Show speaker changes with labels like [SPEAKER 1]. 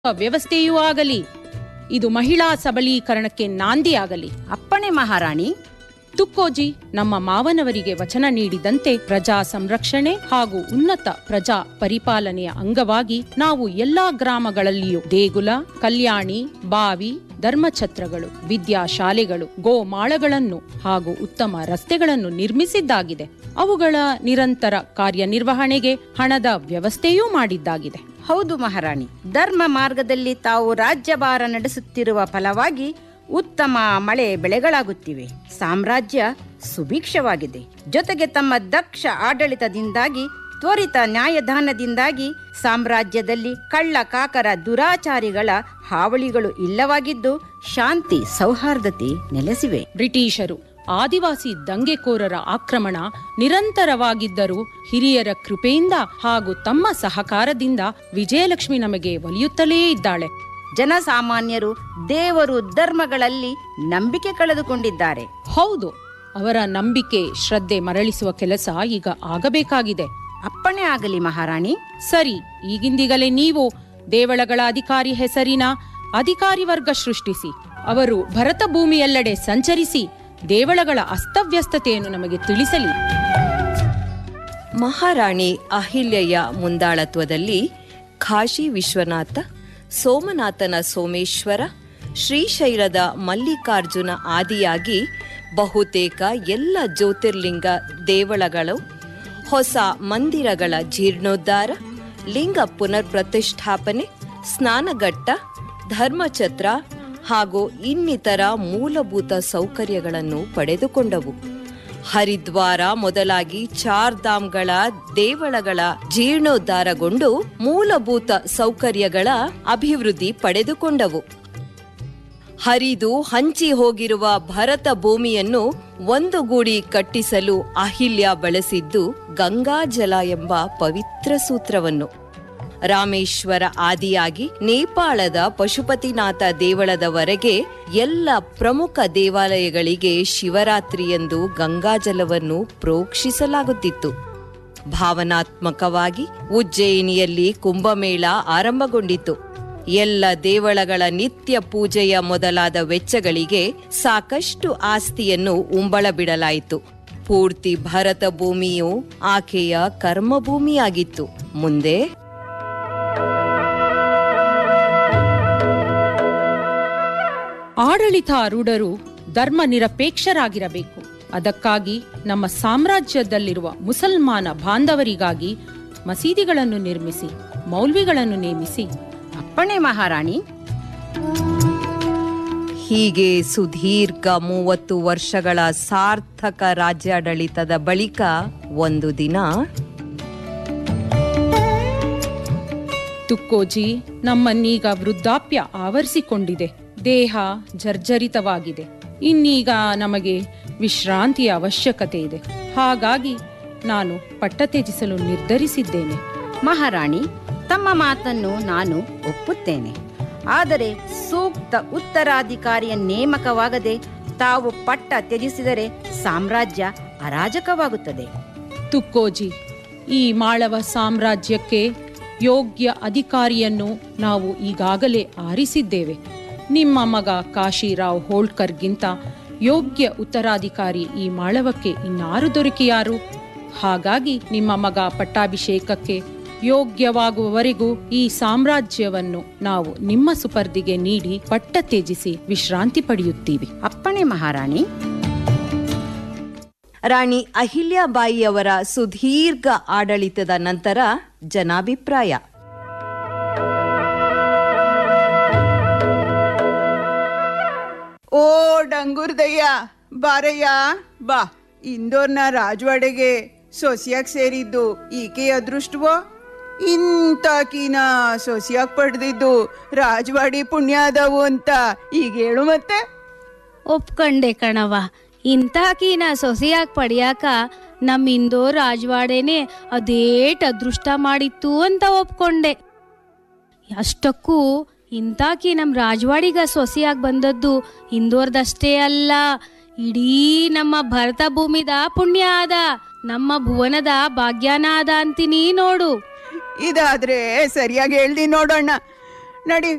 [SPEAKER 1] ವ್ಯವಸ್ಥೆಯೂ ಆಗಲಿ ಇದು ಮಹಿಳಾ ಸಬಲೀಕರಣಕ್ಕೆ ನಾಂದಿಯಾಗಲಿ
[SPEAKER 2] ಅಪ್ಪಣೆ ಮಹಾರಾಣಿ
[SPEAKER 1] ತುಕ್ಕೋಜಿ ನಮ್ಮ ಮಾವನವರಿಗೆ ವಚನ ನೀಡಿದಂತೆ ಪ್ರಜಾ ಸಂರಕ್ಷಣೆ ಹಾಗೂ ಉನ್ನತ ಪ್ರಜಾ ಪರಿಪಾಲನೆಯ ಅಂಗವಾಗಿ ನಾವು ಎಲ್ಲಾ ಗ್ರಾಮಗಳಲ್ಲಿಯೂ ದೇಗುಲ ಕಲ್ಯಾಣಿ ಬಾವಿ ಧರ್ಮಛತ್ರಗಳು ವಿದ್ಯಾಶಾಲೆಗಳು ಗೋಮಾಳಗಳನ್ನು ಹಾಗೂ ಉತ್ತಮ ರಸ್ತೆಗಳನ್ನು ನಿರ್ಮಿಸಿದ್ದಾಗಿದೆ ಅವುಗಳ ನಿರಂತರ ಕಾರ್ಯನಿರ್ವಹಣೆಗೆ ಹಣದ ವ್ಯವಸ್ಥೆಯೂ ಮಾಡಿದ್ದಾಗಿದೆ
[SPEAKER 2] ಹೌದು ಮಹಾರಾಣಿ ಧರ್ಮ ಮಾರ್ಗದಲ್ಲಿ ತಾವು ರಾಜ್ಯಭಾರ ನಡೆಸುತ್ತಿರುವ ಫಲವಾಗಿ ಉತ್ತಮ ಮಳೆ ಬೆಳೆಗಳಾಗುತ್ತಿವೆ ಸಾಮ್ರಾಜ್ಯ ಸುಭಿಕ್ಷವಾಗಿದೆ ಜೊತೆಗೆ ತಮ್ಮ ದಕ್ಷ ಆಡಳಿತದಿಂದಾಗಿ ತ್ವರಿತ ನ್ಯಾಯದಾನದಿಂದಾಗಿ ಸಾಮ್ರಾಜ್ಯದಲ್ಲಿ ಕಳ್ಳ ಕಾಕರ ದುರಾಚಾರಿಗಳ ಹಾವಳಿಗಳು ಇಲ್ಲವಾಗಿದ್ದು ಶಾಂತಿ ಸೌಹಾರ್ದತೆ ನೆಲೆಸಿವೆ
[SPEAKER 1] ಬ್ರಿಟಿಷರು ಆದಿವಾಸಿ ದಂಗೆಕೋರರ ಆಕ್ರಮಣ ನಿರಂತರವಾಗಿದ್ದರೂ ಹಿರಿಯರ ಕೃಪೆಯಿಂದ ಹಾಗೂ ತಮ್ಮ ಸಹಕಾರದಿಂದ ವಿಜಯಲಕ್ಷ್ಮಿ ನಮಗೆ ಒಲಿಯುತ್ತಲೇ ಇದ್ದಾಳೆ
[SPEAKER 2] ಜನಸಾಮಾನ್ಯರು ದೇವರು ಧರ್ಮಗಳಲ್ಲಿ ನಂಬಿಕೆ ಕಳೆದುಕೊಂಡಿದ್ದಾರೆ
[SPEAKER 1] ಹೌದು ಅವರ ನಂಬಿಕೆ ಶ್ರದ್ಧೆ ಮರಳಿಸುವ ಕೆಲಸ ಈಗ ಆಗಬೇಕಾಗಿದೆ
[SPEAKER 2] ಅಪ್ಪಣೆ ಆಗಲಿ ಮಹಾರಾಣಿ
[SPEAKER 1] ಸರಿ ಈಗಿಂದೀಗಲೇ ನೀವು ದೇವಳಗಳ ಅಧಿಕಾರಿ ಹೆಸರಿನ ಅಧಿಕಾರಿ ವರ್ಗ ಸೃಷ್ಟಿಸಿ ಅವರು ಭರತ ಭೂಮಿಯೆಲ್ಲೆಡೆ ಸಂಚರಿಸಿ ದೇವಳಗಳ ಅಸ್ತವ್ಯಸ್ತತೆಯನ್ನು ನಮಗೆ ತಿಳಿಸಲಿ
[SPEAKER 3] ಮಹಾರಾಣಿ ಅಹಿಲ್ಯೆಯ ಮುಂದಾಳತ್ವದಲ್ಲಿ ಕಾಶಿ ವಿಶ್ವನಾಥ ಸೋಮನಾಥನ ಸೋಮೇಶ್ವರ ಶ್ರೀಶೈಲದ ಮಲ್ಲಿಕಾರ್ಜುನ ಆದಿಯಾಗಿ ಬಹುತೇಕ ಎಲ್ಲ ಜ್ಯೋತಿರ್ಲಿಂಗ ದೇವಳಗಳು ಹೊಸ ಮಂದಿರಗಳ ಜೀರ್ಣೋದ್ಧಾರ ಲಿಂಗ ಪುನರ್ ಪ್ರತಿಷ್ಠಾಪನೆ ಸ್ನಾನಘಟ್ಟ ಧರ್ಮಛತ್ರ ಹಾಗೂ ಇನ್ನಿತರ ಮೂಲಭೂತ ಸೌಕರ್ಯಗಳನ್ನು ಪಡೆದುಕೊಂಡವು ಹರಿದ್ವಾರ ಮೊದಲಾಗಿ ಚಾರ್ ಧಾಮ್ಗಳ ದೇವಳಗಳ ಜೀರ್ಣೋದ್ಧಾರಗೊಂಡು ಮೂಲಭೂತ ಸೌಕರ್ಯಗಳ ಅಭಿವೃದ್ಧಿ ಪಡೆದುಕೊಂಡವು ಹರಿದು ಹಂಚಿ ಹೋಗಿರುವ ಭರತ ಭೂಮಿಯನ್ನು ಒಂದುಗೂಡಿ ಕಟ್ಟಿಸಲು ಅಹಿಲ್ಯ ಬಳಸಿದ್ದು ಗಂಗಾಜಲ ಎಂಬ ಪವಿತ್ರ ಸೂತ್ರವನ್ನು ರಾಮೇಶ್ವರ ಆದಿಯಾಗಿ ನೇಪಾಳದ ಪಶುಪತಿನಾಥ ದೇವಳದವರೆಗೆ ಎಲ್ಲ ಪ್ರಮುಖ ದೇವಾಲಯಗಳಿಗೆ ಶಿವರಾತ್ರಿಯಂದು ಗಂಗಾಜಲವನ್ನು ಪ್ರೋಕ್ಷಿಸಲಾಗುತ್ತಿತ್ತು ಭಾವನಾತ್ಮಕವಾಗಿ ಉಜ್ಜಯಿನಿಯಲ್ಲಿ ಕುಂಭಮೇಳ ಆರಂಭಗೊಂಡಿತು ಎಲ್ಲ ದೇವಳಗಳ ನಿತ್ಯ ಪೂಜೆಯ ಮೊದಲಾದ ವೆಚ್ಚಗಳಿಗೆ ಸಾಕಷ್ಟು ಆಸ್ತಿಯನ್ನು ಉಂಬಳ ಬಿಡಲಾಯಿತು ಪೂರ್ತಿ ಭರತ ಭೂಮಿಯು ಆಕೆಯ ಕರ್ಮಭೂಮಿಯಾಗಿತ್ತು ಮುಂದೆ
[SPEAKER 1] ಆಡಳಿತಾರೂಢರು ಧರ್ಮ ನಿರಪೇಕ್ಷರಾಗಿರಬೇಕು ಅದಕ್ಕಾಗಿ ನಮ್ಮ ಸಾಮ್ರಾಜ್ಯದಲ್ಲಿರುವ ಮುಸಲ್ಮಾನ ಬಾಂಧವರಿಗಾಗಿ ಮಸೀದಿಗಳನ್ನು ನಿರ್ಮಿಸಿ ಮೌಲ್ವಿಗಳನ್ನು ನೇಮಿಸಿ
[SPEAKER 2] ಅಪ್ಪಣೆ ಮಹಾರಾಣಿ
[SPEAKER 3] ಹೀಗೆ ಸುದೀರ್ಘ ಮೂವತ್ತು ವರ್ಷಗಳ ಸಾರ್ಥಕ ರಾಜ್ಯಾಡಳಿತದ ಬಳಿಕ ಒಂದು ದಿನ
[SPEAKER 1] ತುಕ್ಕೋಜಿ ನಮ್ಮನ್ನೀಗ ವೃದ್ಧಾಪ್ಯ ಆವರಿಸಿಕೊಂಡಿದೆ ದೇಹ ಜರ್ಜರಿತವಾಗಿದೆ ಇನ್ನೀಗ ನಮಗೆ ವಿಶ್ರಾಂತಿಯ ಅವಶ್ಯಕತೆ ಇದೆ ಹಾಗಾಗಿ ನಾನು ಪಟ್ಟ ತ್ಯಜಿಸಲು ನಿರ್ಧರಿಸಿದ್ದೇನೆ
[SPEAKER 2] ಮಹಾರಾಣಿ ತಮ್ಮ ಮಾತನ್ನು ನಾನು ಒಪ್ಪುತ್ತೇನೆ ಆದರೆ ಸೂಕ್ತ ಉತ್ತರಾಧಿಕಾರಿಯ ನೇಮಕವಾಗದೆ ತಾವು ಪಟ್ಟ ತ್ಯಜಿಸಿದರೆ ಸಾಮ್ರಾಜ್ಯ ಅರಾಜಕವಾಗುತ್ತದೆ
[SPEAKER 1] ತುಕ್ಕೋಜಿ ಈ ಮಾಳವ ಸಾಮ್ರಾಜ್ಯಕ್ಕೆ ಯೋಗ್ಯ ಅಧಿಕಾರಿಯನ್ನು ನಾವು ಈಗಾಗಲೇ ಆರಿಸಿದ್ದೇವೆ ನಿಮ್ಮ ಮಗ ಕಾಶಿರಾವ್ ಹೋಳ್ಕರ್ಗಿಂತ ಯೋಗ್ಯ ಉತ್ತರಾಧಿಕಾರಿ ಈ ಮಾಳವಕ್ಕೆ ಇನ್ನಾರು ದೊರಕಿಯಾರು ಹಾಗಾಗಿ ನಿಮ್ಮ ಮಗ ಪಟ್ಟಾಭಿಷೇಕಕ್ಕೆ ಯೋಗ್ಯವಾಗುವವರೆಗೂ ಈ ಸಾಮ್ರಾಜ್ಯವನ್ನು ನಾವು ನಿಮ್ಮ ಸುಪರ್ದಿಗೆ ನೀಡಿ ಪಟ್ಟ ತ್ಯಜಿಸಿ ವಿಶ್ರಾಂತಿ ಪಡೆಯುತ್ತೀವಿ
[SPEAKER 2] ಅಪ್ಪಣೆ ಮಹಾರಾಣಿ
[SPEAKER 3] ರಾಣಿ ಅಹಿಲ್ಯಾಬಾಯಿಯವರ ಸುದೀರ್ಘ ಆಡಳಿತದ ನಂತರ ಜನಾಭಿಪ್ರಾಯ
[SPEAKER 4] ಓ ಡಂಗುರ್ದಯ್ಯ ಬಾರಯ್ಯ ಬಾ ಇಂದೋರ್ನ ರಾಜವಾಡೆಗೆ ಸೊಸಿಯಾಗ್ ಸೇರಿದ್ದು ಈಕೆ ಅದೃಷ್ಟವೋ ಇಂತಾಕಿನ ಸೊಸಿಯಾಗ್ ಪಡೆದಿದ್ದು ರಾಜವಾಡಿ ಪುಣ್ಯ ಅದಾವು ಅಂತ ಈಗ ಹೇಳು ಮತ್ತೆ
[SPEAKER 5] ಒಪ್ಕಂಡೆ ಕಣವ ಇಂತಾಕಿನ ಸೊಸೆಯಾಗಿ ಪಡ್ಯಾಕ ನಮ್ಮ ಇಂದೋ ರಾಜವಾಡೆನೆ ಅದೇಟ್ ಅದೃಷ್ಟ ಮಾಡಿತ್ತು ಅಂತ ಒಪ್ಕೊಂಡೆ ಅಷ್ಟಕ್ಕೂ ಇಂತಾಕಿ ನಮ್ಮ ರಾಜವಾಡಿಗ ಸೊಸೆಯಾಗಿ ಬಂದದ್ದು ಇಂದೋರ್ದಷ್ಟೇ ಅಲ್ಲ ಇಡೀ ನಮ್ಮ ಭರತ ಭೂಮಿದ ಪುಣ್ಯ ಆದ ನಮ್ಮ ಭುವನದ ಭಾಗ್ಯಾನ ಆದ ಅಂತೀನಿ ನೋಡು
[SPEAKER 4] ಇದಾದ್ರೆ ಸರಿಯಾಗಿ ಹೇಳ್ದಿ ನೋಡೋಣ ನಡಿ